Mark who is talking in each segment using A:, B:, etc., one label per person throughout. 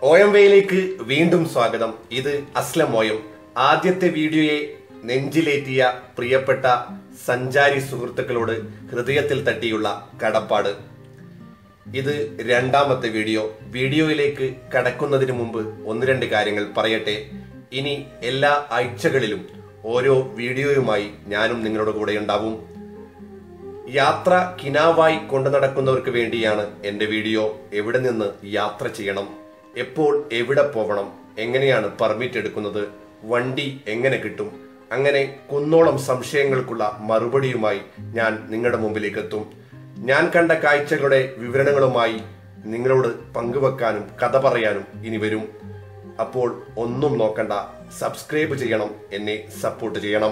A: O M വയിലേക്ക് വീണ്ടും സ്വാഗതം ഇത് അസ്ലം ഒയം ആദ്യത്തെ വീഡിയോയെ നെഞ്ചിലേറ്റിയ പ്രിയപ്പെട്ട സഞ്ചാരി സുഹൃത്തുക്കളോട് ഹൃദയത്തിൽ തട്ടിയുള്ള കടപ്പാട് ഇത് രണ്ടാമത്തെ വീഡിയോ വീഡിയോയിലേക്ക് കടക്കുന്നതിന് മുമ്പ് ഒന്ന് രണ്ട് കാര്യങ്ങൾ പറയട്ടെ ഇനി എല്ലാ ആഴ്ചകളിലും ഓരോ വീഡിയോയുമായി ഞാനും നിങ്ങളുടെ കൂടെ ഉണ്ടാവും യാത്ര കിനാവായി കൊണ്ടു നടക്കുന്നവർക്ക് വേണ്ടിയാണ് എൻ്റെ വീഡിയോ എവിടെ നിന്ന് യാത്ര ചെയ്യണം എപ്പോൾ എവിടെ പോകണം എങ്ങനെയാണ് പെർമിറ്റ് എടുക്കുന്നത് വണ്ടി എങ്ങനെ കിട്ടും അങ്ങനെ കുന്നോളം സംശയങ്ങൾക്കുള്ള മറുപടിയുമായി ഞാൻ നിങ്ങളുടെ മുമ്പിലേക്ക് എത്തും ഞാൻ കണ്ട കാഴ്ചകളുടെ വിവരണങ്ങളുമായി നിങ്ങളോട് പങ്കുവെക്കാനും കഥ പറയാനും ഇനി വരും അപ്പോൾ ഒന്നും നോക്കണ്ട സബ്സ്ക്രൈബ് ചെയ്യണം എന്നെ സപ്പോർട്ട് ചെയ്യണം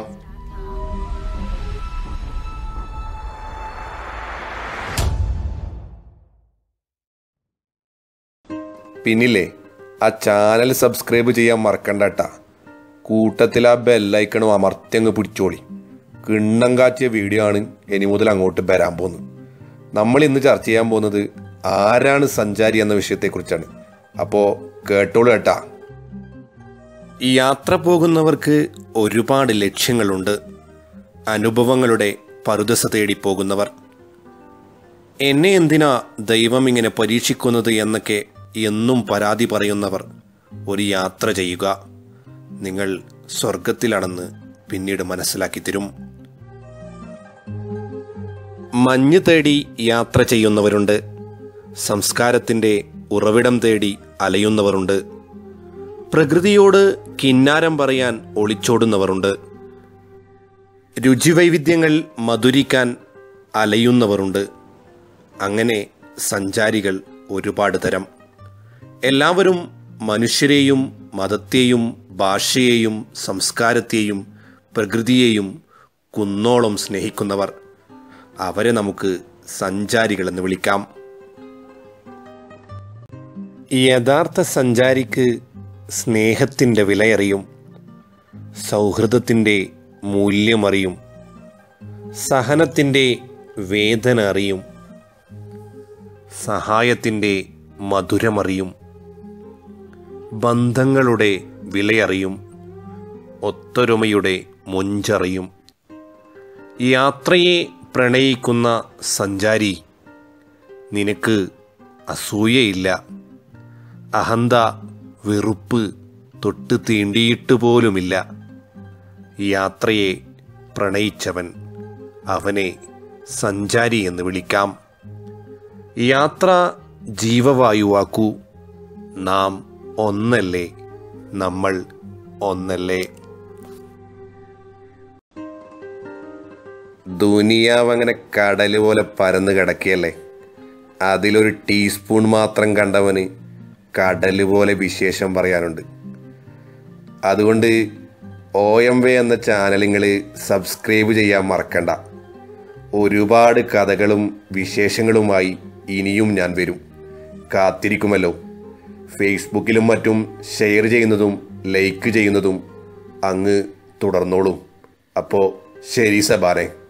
A: പിന്നില്ലേ ആ ചാനൽ സബ്സ്ക്രൈബ് ചെയ്യാൻ മറക്കണ്ടട്ടാ കൂട്ടത്തിൽ ആ ബെല്ലൈക്കണും അമർത്തിയങ്ങ് പിടിച്ചോളി കിണ്ണം കാച്ചിയ വീഡിയോ ആണ് ഇനി മുതൽ അങ്ങോട്ട് വരാൻ പോകുന്നത് നമ്മൾ ഇന്ന് ചർച്ച ചെയ്യാൻ പോകുന്നത് ആരാണ് സഞ്ചാരി എന്ന വിഷയത്തെക്കുറിച്ചാണ് അപ്പോൾ കേട്ടോളൂ കേട്ടാ യാത്ര പോകുന്നവർക്ക് ഒരുപാട് ലക്ഷ്യങ്ങളുണ്ട് അനുഭവങ്ങളുടെ പറുദസ തേടി പോകുന്നവർ എന്നെ എന്തിനാ ദൈവം ഇങ്ങനെ പരീക്ഷിക്കുന്നത് എന്നൊക്കെ എന്നും പരാതി പറയുന്നവർ ഒരു യാത്ര ചെയ്യുക നിങ്ങൾ സ്വർഗത്തിലാണെന്ന് പിന്നീട് മനസ്സിലാക്കി തരും മഞ്ഞ് തേടി യാത്ര ചെയ്യുന്നവരുണ്ട് സംസ്കാരത്തിൻ്റെ ഉറവിടം തേടി അലയുന്നവരുണ്ട് പ്രകൃതിയോട് കിന്നാരം പറയാൻ ഒളിച്ചോടുന്നവരുണ്ട് രുചിവൈവിധ്യങ്ങൾ മധുരിക്കാൻ അലയുന്നവരുണ്ട് അങ്ങനെ സഞ്ചാരികൾ ഒരുപാട് തരം എല്ലാവരും മനുഷ്യരെയും മതത്തെയും ഭാഷയെയും സംസ്കാരത്തെയും പ്രകൃതിയെയും കുന്നോളം സ്നേഹിക്കുന്നവർ അവരെ നമുക്ക് സഞ്ചാരികളെന്ന് വിളിക്കാം യഥാർത്ഥ സഞ്ചാരിക്ക് സ്നേഹത്തിൻ്റെ വിലയറിയും സൗഹൃദത്തിൻ്റെ മൂല്യമറിയും സഹനത്തിൻ്റെ വേദന അറിയും സഹായത്തിൻ്റെ മധുരമറിയും ബന്ധങ്ങളുടെ വിലയറിയും ഒത്തൊരുമയുടെ മൊഞ്ചറിയും യാത്രയെ പ്രണയിക്കുന്ന സഞ്ചാരി നിനക്ക് അസൂയയില്ല അഹന്ത വെറുപ്പ് തൊട്ട് തീണ്ടിയിട്ട് പോലുമില്ല യാത്രയെ പ്രണയിച്ചവൻ അവനെ സഞ്ചാരി എന്ന് വിളിക്കാം യാത്ര ജീവവായുവാക്കൂ നാം ഒന്നല്ലേ നമ്മൾ ഒന്നല്ലേ ദുനിയാവ് അങ്ങനെ കടൽ പോലെ പരന്ന് കിടക്കുകയല്ലേ അതിലൊരു ടീസ്പൂൺ മാത്രം കണ്ടവന് കടൽ പോലെ വിശേഷം പറയാനുണ്ട് അതുകൊണ്ട് ഒ എം വെ എന്ന ചാനൽ നിങ്ങൾ സബ്സ്ക്രൈബ് ചെയ്യാൻ മറക്കണ്ട ഒരുപാട് കഥകളും വിശേഷങ്ങളുമായി ഇനിയും ഞാൻ വരും കാത്തിരിക്കുമല്ലോ ഫേസ്ബുക്കിലും മറ്റും ഷെയർ ചെയ്യുന്നതും ലൈക്ക് ചെയ്യുന്നതും അങ്ങ് തുടർന്നോളൂ അപ്പോൾ ശരി സബാനെ